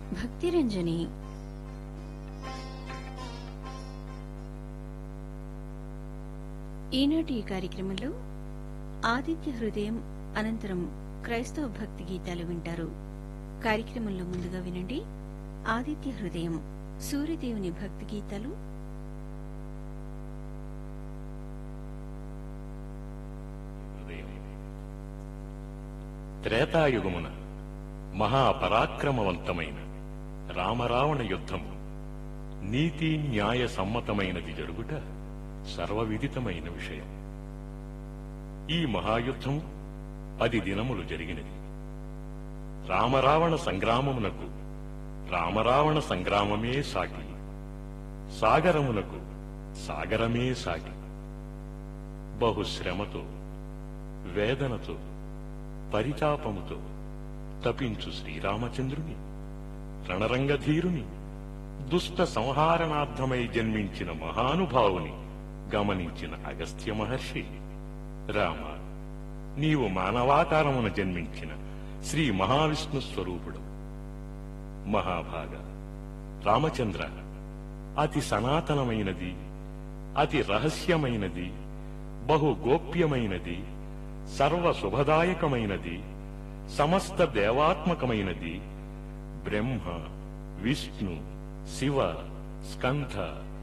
భక్తిరంజని ఈనాటి ఈ కార్యక్రమంలో ఆదిత్య హృదయం అనంతరం క్రైస్తవ భక్తి గీతాలు వింటారు కార్యక్రమంలో ముందుగా వినండి ఆదిత్య హృదయం సూర్యదేవుని భక్తి గీతాలు హృదయం త్రేతాయుగమున మహాపరాక్రమవంతమైన రామరావణ యుద్ధము నీతి న్యాయ సమ్మతమైనది జరుగుట సర్వవిదితమైన విషయం ఈ మహాయుద్ధం పది దినములు జరిగినది రామరావణ సంగ్రామమునకు రామరావణ సంగ్రామమే సాటి సాగరమునకు సాగరమే సాటి బహుశ్రమతో వేదనతో పరితాపముతో తపించు శ్రీరామచంద్రుని రణరంగధీరుని దుష్ట సంహారణార్థమై జన్మించిన మహానుభావుని గమనించిన అగస్త్య మహర్షి రామ నీవు మానవాకారమున జన్మించిన శ్రీ మహావిష్ణు స్వరూపుడు మహాభాగ రామచంద్ర అతి సనాతనమైనది అతి రహస్యమైనది బహు గోప్యమైనది సర్వ శుభదాయకమైనది సమస్త దేవాత్మకమైనది బ్రహ్మ విష్ణు శివ స్కంధ